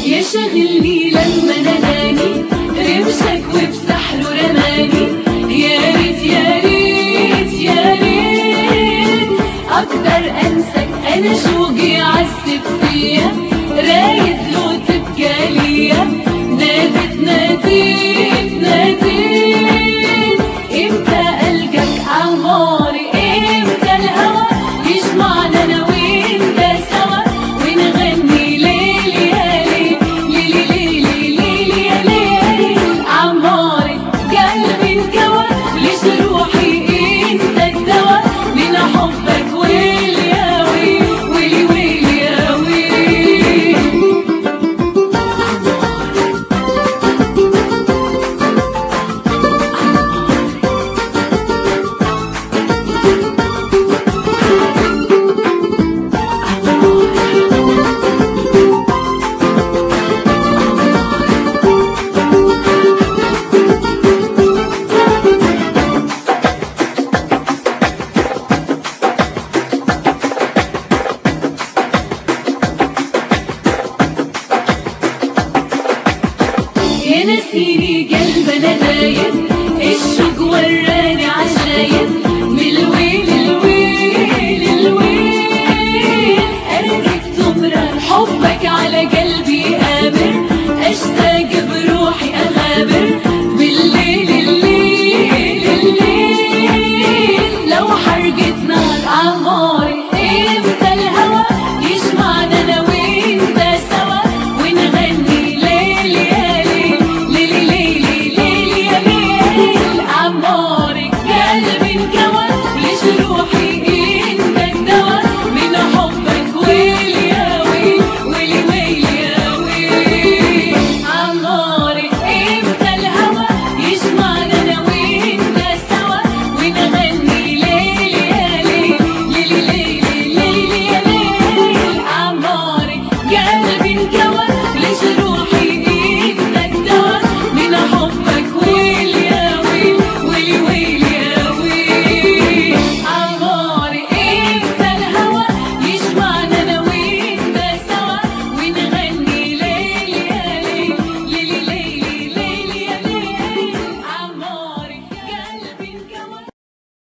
يا شاغلني لما ناداني رمشك وبسحره رماني يا ريت يا ريت يا ريت اقدر انساك انا شوقي عذب فيا رايد لو تبقى ليا ناديت ناديت ناديت امتى القاك عماري امتى الهوى يجمعنا انا وانت سوا ونغني ليل يا ليل ليلي ليلي ليلي يا ليل عماري قلبي انكوى ليش روحي انت الدوا من حبك ويلي يا ويلي ويلي ويلي يا ويلي يا نسيني قلبنا دايم الشوق وراني عجايب من الويل الويل الويل انا كنت مرار حبك على قلبي